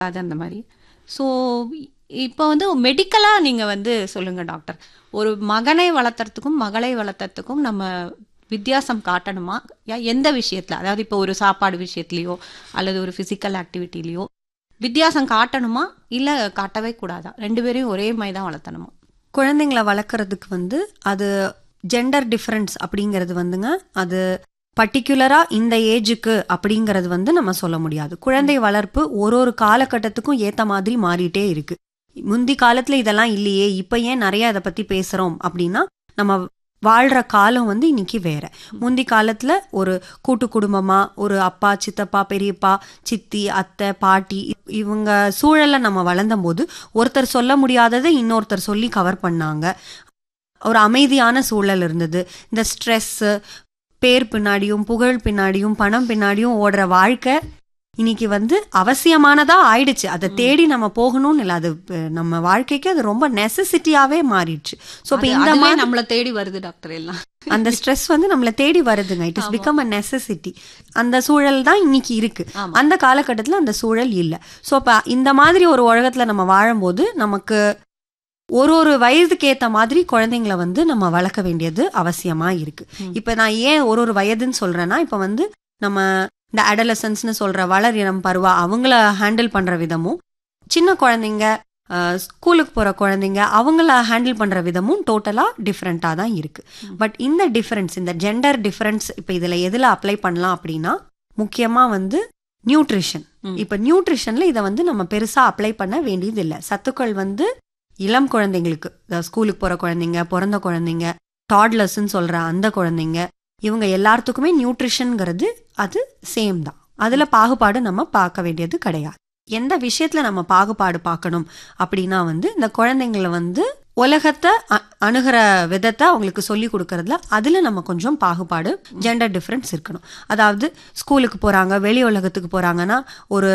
அது அந்த மாதிரி ஸோ இப்போ வந்து மெடிக்கலாக நீங்கள் வந்து சொல்லுங்கள் டாக்டர் ஒரு மகனை வளர்த்துறதுக்கும் மகளை வளர்த்துறதுக்கும் நம்ம வித்தியாசம் காட்டணுமா யா எந்த விஷயத்தில் அதாவது இப்போ ஒரு சாப்பாடு விஷயத்துலையோ அல்லது ஒரு ஃபிசிக்கல் ஆக்டிவிட்டிலையோ வித்தியாசம் காட்டணுமா இல்லை காட்டவே கூடாதா ரெண்டு பேரையும் ஒரே மாதிரி தான் வளர்த்தணுமா குழந்தைங்களை வளர்க்குறதுக்கு வந்து அது ஜெண்டர் டிஃப்ரென்ஸ் அப்படிங்கிறது வந்துங்க அது பர்டிகுலராக இந்த ஏஜுக்கு அப்படிங்கிறது வந்து நம்ம சொல்ல முடியாது குழந்தை வளர்ப்பு ஒரு ஒரு காலகட்டத்துக்கும் ஏற்ற மாதிரி மாறிட்டே இருக்கு முந்தி காலத்தில் இதெல்லாம் இல்லையே இப்போ ஏன் நிறைய இதை பற்றி பேசுகிறோம் அப்படின்னா நம்ம வாழ்கிற காலம் வந்து இன்னைக்கு வேற முந்தி காலத்தில் ஒரு கூட்டு குடும்பமாக ஒரு அப்பா சித்தப்பா பெரியப்பா சித்தி அத்தை பாட்டி இவங்க சூழலில் நம்ம வளர்ந்தபோது ஒருத்தர் சொல்ல முடியாததை இன்னொருத்தர் சொல்லி கவர் பண்ணாங்க ஒரு அமைதியான சூழல் இருந்தது இந்த ஸ்ட்ரெஸ்ஸு பேர் பின்னாடியும் புகழ் பின்னாடியும் பணம் பின்னாடியும் ஓடுற வாழ்க்கை இன்னைக்கு வந்து அவசியமானதா ஆயிடுச்சு அதை தேடி நம்ம போகணும்னு இல்லை அது அஹ், நம்ம வாழ்க்கைக்கு அது ரொம்ப நெசசிட்டியாவே மாறிடுச்சு ஸோ இப்போ அது- இந்த அதுவே மாதிரி நம்மளை தேடி வருது டாக்டர் எல்லாம் அந்த ஸ்ட்ரெஸ் வந்து நம்மளை தேடி வருதுங்க it is become a necessity அந்த சூழல் தான் இன்னைக்கு இருக்கு ஆமா. அந்த காலகட்டத்தில் அந்த சூழல் இல்லை ஸோ அப்போ இந்த மாதிரி ஒரு உலகத்தில் நம்ம வாழும்போது நமக்கு ஒரு ஒரு வயதுக்கு ஏற்ற மாதிரி குழந்தைங்களை வந்து நம்ம வளர்க்க வேண்டியது அவசியமா இருக்கு ம். இப்போ நான் ஏன் ஒரு ஒரு வயதுன்னு சொல்றேன்னா இப்போ வந்து நம்ம இந்த அடலசன்ஸ்னு சொல்ற வளர் இனம் பருவா அவங்கள ஹேண்டில் பண்ற விதமும் சின்ன குழந்தைங்க அஹ், ஸ்கூலுக்கு போற குழந்தைங்க அவங்கள ஹேண்டில் பண்ற விதமும் டோட்டலா டிஃப்ரெண்ட்டாக தான் இருக்கு பட் இந்த டிஃபரன்ஸ் இந்த ஜெண்டர் டிஃபரன்ஸ் இப்போ இதுல எதுல அப்ளை பண்ணலாம் அப்படின்னா முக்கியமா வந்து நியூட்ரிஷன் ம். இப்போ நியூட்ரிஷன்ல இதை வந்து நம்ம பெருசா அப்ளை பண்ண வேண்டியது இல்லை சத்துக்கள் வந்து இளம் குழந்தைங்களுக்கு அதாவது ஸ்கூலுக்கு போற குழந்தைங்க பிறந்த குழந்தைங்க டாட்லர்ஸ்ன்னு சொல்ற அந்த குழந்தைங்க இவங்க எல்லாத்துக்குமே நியூட்ரிஷன்ங்கிறது அது சேம் தான் அதுல பாகுபாடு நம்ம பார்க்க வேண்டியது கிடையாது எந்த விஷயத்துல நம்ம பாகுபாடு பார்க்கணும் அப்படின்னா வந்து இந்த குழந்தைங்கள வந்து உலகத்தை அ- அணுகிற விதத்தை அவங்களுக்கு சொல்லி கொடுக்கறதுல அதுல நம்ம கொஞ்சம் பாகுபாடு ஜெண்டர் டிஃபரன்ஸ் இருக்கணும் அதாவது ஸ்கூலுக்கு போறாங்க வெளி உலகத்துக்கு போறாங்கன்னா ஒரு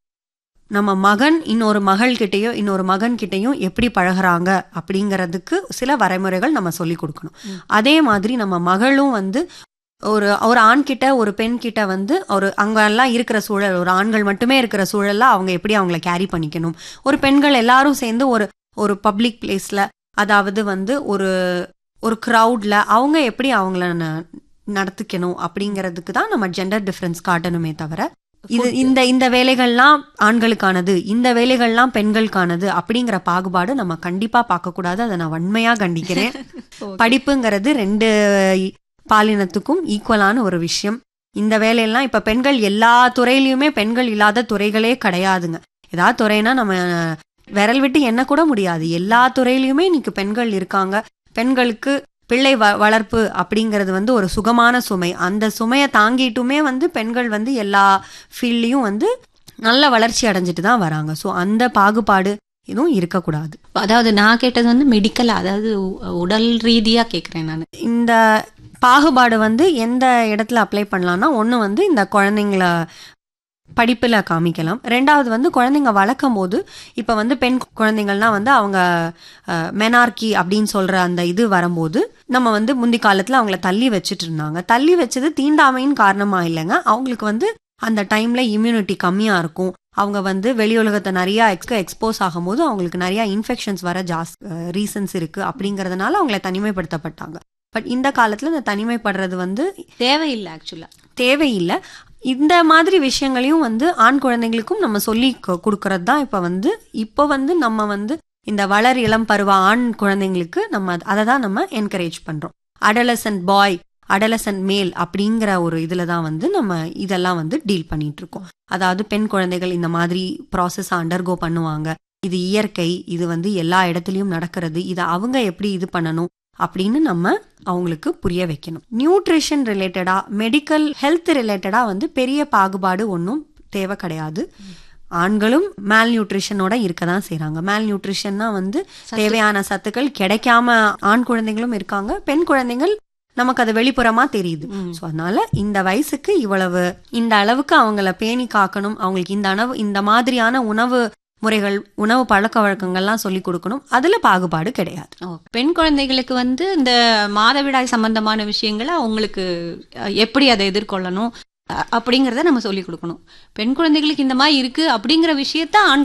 நம்ம மகன் இன்னொரு மகள்கிட்டயோ இன்னொரு மகன் கிட்டயும் எப்படி பழகுறாங்க அப்படிங்கிறதுக்கு சில வரைமுறைகள் நம்ம சொல்லி கொடுக்கணும் ம். அதே மாதிரி நம்ம மகளும் வந்து ஒரு ஒரு ஆண் கிட்ட ஒரு பெண் கிட்ட வந்து ஒரு அங்க எல்லாம் இருக்கிற சூழல் ஒரு ஆண்கள் மட்டுமே இருக்கிற சூழல்ல அவங்க எப்படி அவங்கள கேரி பண்ணிக்கணும் ஒரு பெண்கள் எல்லாரும் சேர்ந்து ஒரு ஒரு பப்ளிக் பிளேஸ்ல அதாவது வந்து ஒரு ஒரு க்ரௌட்ல அவங்க எப்படி அவங்கள ந- நடத்திக்கணும் அப்படிங்கிறதுக்கு தான் நம்ம ஜெண்டர் டிஃபரன்ஸ் காட்டணுமே தவிர இது இந்த இந்த வேலைகள்லாம் ஆண்களுக்கானது இந்த வேலைகள்லாம் பெண்களுக்கானது அப்படிங்கிற பாகுபாடு நம்ம கண்டிப்பா பார்க்க கூடாது அதை நான் வன்மையா கண்டிக்கிறேன் படிப்புங்கிறது ரெண்டு பாலினத்துக்கும் ஈக்குவலான ஒரு விஷயம் இந்த வேலையெல்லாம் இப்ப பெண்கள் எல்லா துறையிலயுமே பெண்கள் இல்லாத துறைகளே கிடையாதுங்க ஏதாவது துறைனா நம்ம விரல் விட்டு எண்ண கூட முடியாது எல்லா துறையிலயுமே இன்னைக்கு பெண்கள் இருக்காங்க பெண்களுக்கு பிள்ளை வ வளர்ப்பு அப்படிங்கிறது வந்து ஒரு சுகமான சுமை அந்த சுமையை தாங்கிட்டுமே வந்து பெண்கள் வந்து எல்லா ஃபீல்ட்லயும் வந்து நல்ல வளர்ச்சி அடைஞ்சிட்டு தான் வராங்க ஸோ அந்த பாகுபாடு எதுவும் இருக்கக்கூடாது அதாவது நான் கேட்டது வந்து மெடிக்கலா அதாவது உ- உடல் ரீதியா கேக்குறேன் நான் இந்த பாகுபாடு வந்து எந்த இடத்துல அப்ளை பண்ணலாம்னா ஒன்று வந்து இந்த குழந்தைங்கள படிப்பில் காமிக்கலாம் ரெண்டாவது வந்து குழந்தைங்க வளர்க்கும் போது இப்போ வந்து பெண் குழந்தைங்கள்லாம் வந்து அவங்க மெனார்கி அப்படின்னு சொல்கிற அந்த இது வரும்போது நம்ம வந்து முந்தி காலத்தில் அவங்கள தள்ளி வச்சுட்டு இருந்தாங்க தள்ளி வச்சது தீண்டாமையின் காரணமாக இல்லைங்க அவங்களுக்கு வந்து அந்த டைமில் இம்யூனிட்டி கம்மியாக இருக்கும் அவங்க வந்து வெளி உலகத்தை நிறையா எக்ஸ்க எக்ஸ்போஸ் ஆகும்போது அவங்களுக்கு நிறையா இன்ஃபெக்ஷன்ஸ் வர ஜாஸ் ரீசன்ஸ் இருக்குது அப்படிங்கிறதுனால அவங்கள தனிமைப்படுத்தப்பட்டாங்க பட் இந்த காலத்தில் இந்த தனிமைப்படுறது வந்து தேவையில்லை ஆக்சுவலா தேவையில்லை இந்த மாதிரி விஷயங்களையும் வந்து ஆண் குழந்தைங்களுக்கும் நம்ம சொல்லி கொடுக்கறது தான் இப்போ வந்து இப்போ வந்து நம்ம வந்து இந்த வளர் இளம் பருவ ஆண் குழந்தைங்களுக்கு நம்ம அதை தான் நம்ம என்கரேஜ் பண்ணுறோம் அடலசன்ட் பாய் அடலசன்ட் மேல் அப்படிங்கிற ஒரு இதில் தான் வந்து நம்ம இதெல்லாம் வந்து டீல் பண்ணிட்டு இருக்கோம் அதாவது பெண் குழந்தைகள் இந்த மாதிரி ப்ராசஸ் அண்டர்கோ பண்ணுவாங்க இது இயற்கை இது வந்து எல்லா இடத்துலையும் நடக்கிறது இதை அவங்க எப்படி இது பண்ணணும் அப்படின்னு நம்ம அவங்களுக்கு புரிய வைக்கணும் நியூட்ரிஷன் ரிலேட்டடா மெடிக்கல் ஹெல்த் ரிலேட்டடா வந்து பெரிய பாகுபாடு ஒன்றும் தேவை கிடையாது ஆண்களும் மேல் நியூட்ரிஷனோட இருக்க தான் செய்கிறாங்க மேல் நியூட்ரிஷன்னா வந்து தேவையான சத்துக்கள் கிடைக்காம ஆண் குழந்தைங்களும் இருக்காங்க பெண் குழந்தைகள் நமக்கு அது வெளிப்புறமா தெரியுது ம். ஸோ அதனால இந்த வயசுக்கு இவ்வளவு இந்த அளவுக்கு அவங்கள பேணி காக்கணும் அவங்களுக்கு இந்த அளவு இந்த மாதிரியான உணவு முறைகள் உணவு பழக்க வழக்கங்கள்லாம் சொல்லி கொடுக்கணும் அதுல பாகுபாடு கிடையாது ஓ, பெண் குழந்தைகளுக்கு வந்து இந்த மாதவிடாய் சம்பந்தமான விஷயங்களை அவங்களுக்கு அஹ், எப்படி அதை எதிர்கொள்ளணும் அ- அப்படிங்கிறத நம்ம சொல்லி கொடுக்கணும் பெண் குழந்தைகளுக்கு இந்த மாதிரி இருக்கு அப்படிங்கிற விஷயத்த ஆண்